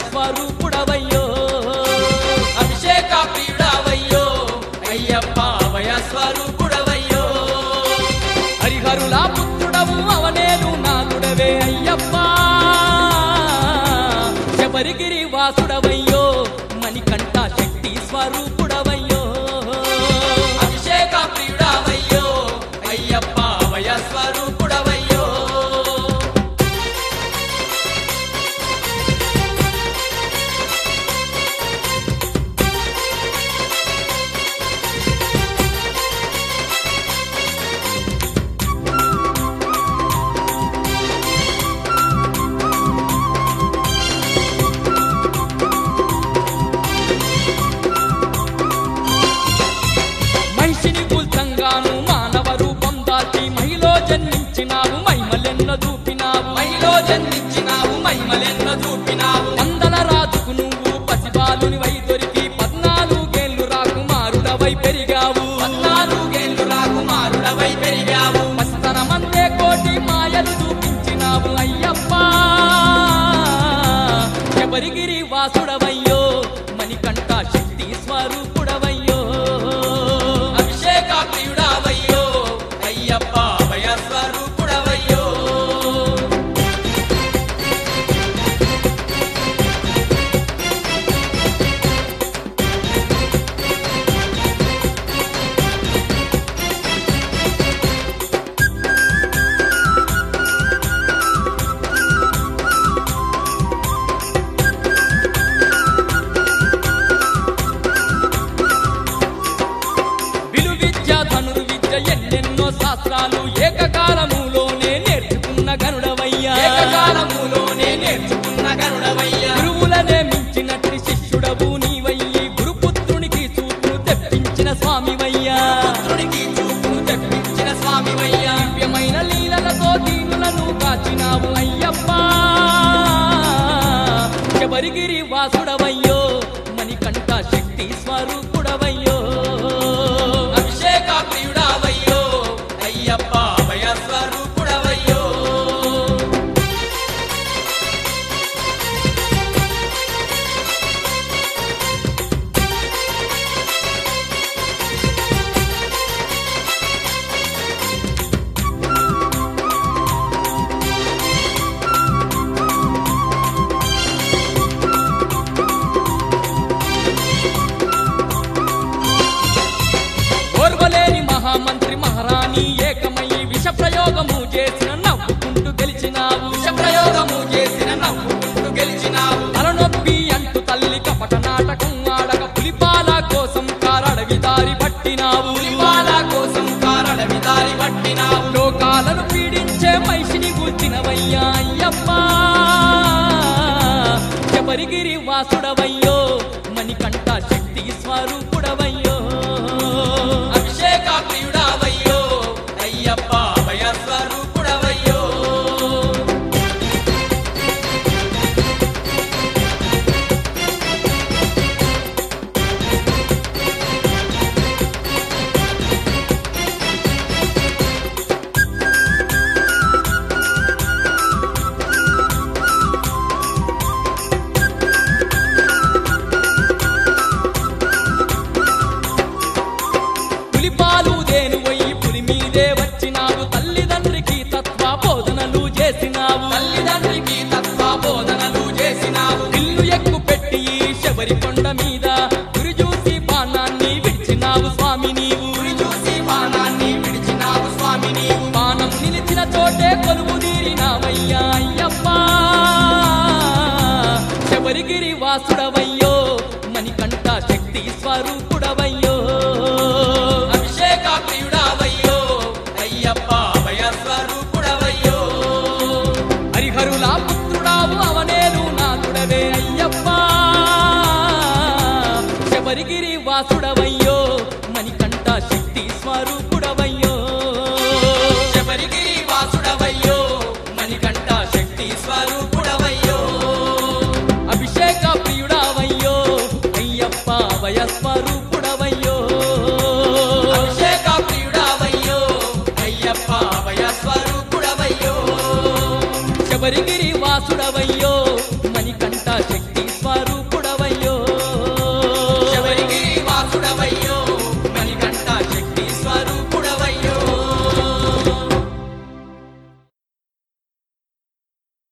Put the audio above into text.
స్వరూపుడవయ్యో అభిషేక ప్రియుడవయ్యో అయ్యప్ప అభయ స్వరూపుడవయ్యో హరిహరుల పుత్రుడవు అవనేను నాదుడవే అయ్యప్ప శబరిగిరి వాసుడవయ్యో మణికంఠ శక్తి స్వరూపుడవయ్యో అభిషేక ప్రియుడవయ్యో అయ్యప్ప అభయ స్వరూపుడవయ్యో మహిషిని కూల్చంగాను మానవ రూపం దాల్చి మహిలో జన్మించినావు మహిమలెన్న దూపినావు మైలో జన్మించినావు మహిమలెన్న చూపినావు వందల రాజుకు నువ్వు పసిబాలుని వై దొరికి పద్నాలుగేళ్లు రాకుమారుడవై పెరిగావు పద్నాలుగేళ్లు రాకుమారుడవై పెరిగావు మస్తనమందే కోటి మాయలు చూపించినావు అయ్యప్ప శబరిగిరి వాసుడవయ్యో మణికంఠ శక్తి స్వరూపుడవయ్యో అభిషేక ప్రియుడవయ్యో అయ్యప్ప అభయ స్వరూపుడవయ్యో విలువిద్య ధనుర్విద్య ఎన్నెన్నో శాస్త్రాలు ఏకకాలములోనే నేర్చుకున్న గరుడవయ్యా ఏకకాలములోనే నేర్చుకున్న గరుడవయ్యా గురువులనే మించినట్టి శిష్యుడవు నీవయ్యి గురుపుత్రునికి చూపును తెప్పించిన స్వామివయ్యా పుత్రునికి చూపును తెప్పించిన స్వామివయ్యా దివ్యమైన లీలలతో దీనులను కాచినావు అయ్యప్ప శబరిగిరి వాసుడవయ్యో మణికంఠ శక్తి స్వరూపుడవయ్యో అభిషేక ప్రియుడవయ్యో అయ్యప్ప అభయ స్వరూపుడవయ్యో ఓర్వలేని మహామంత్రి మహారాణి ఏకమయ్యి విష ప్రయోగము చేసిన నవ్వుకుంటూ గెలిచినావు ప్రయోగము చేసిన నవ్వుకుంటూ గెలిచినావు తలనొప్పి అంటూ తల్లి కపట నాటకం ఆడక పులిపాల కోసం కారడవి దారి పట్టినావు పులిపాల కోసం కారణ విదారి పట్టినావు లోకాలను పీడించే మనిషిని గుర్తినవయ్యా అయ్యప్ప శబరిగిరి వాసుడవయ్యో మణికంఠ శక్తి స్వరూపుడవయ్యో అభిషేక ప్రియుడవయ్యో అయ్యప్ప అభయ స్వరూపుడవయ్యో పులిపాలు దేనువయ్యి పులి మీదే వచ్చినావు తల్లిదండ్రికి తత్వ బోధనలు చేసినావు తల్లిదండ్రికి తత్వ బోధనలు చేసినావు ఇల్లు ఎక్కు పెట్టి ఈ శబరి కొండ మీద గురి చూసి బాణాన్ని విడిచినావు స్వామి నీవు గురి చూసి బాణాన్ని విడిచినావు స్వామి నీవు బాణం నిలిచిన చోటే కొలువు తీరినావయ్యా అయ్యప్ప శబరిగిరి వాసుడవయ్యో మణికంఠ శక్తి స్వరూపుడవయ్యో అభిషేక ప్రియుడవయ్యో అయ్యప్ప అభయ స్వరూపుడవయ్యో హరిహరుల పుత్రుడావు అవనేను నాకుడవే అయ్యప్ప శబరిగిరి వాసుడవయ్యో మణికంఠ శక్తి స్వరూపుడవయ్యో శబరిగిరి వాసుడవయ్యో మణికంఠ శక్తి స్వరూపుడవయ్యో అభిషేక ప్రియుడవయ్యో అయ్యప్ప వయస్వరూపుడవయ్యో అభిషేక ప్రియుడవయ్యో అయ్యప్ప అభయ స్వరూపుడవయ్యో శబరిగిరి వాసుడవయ్యో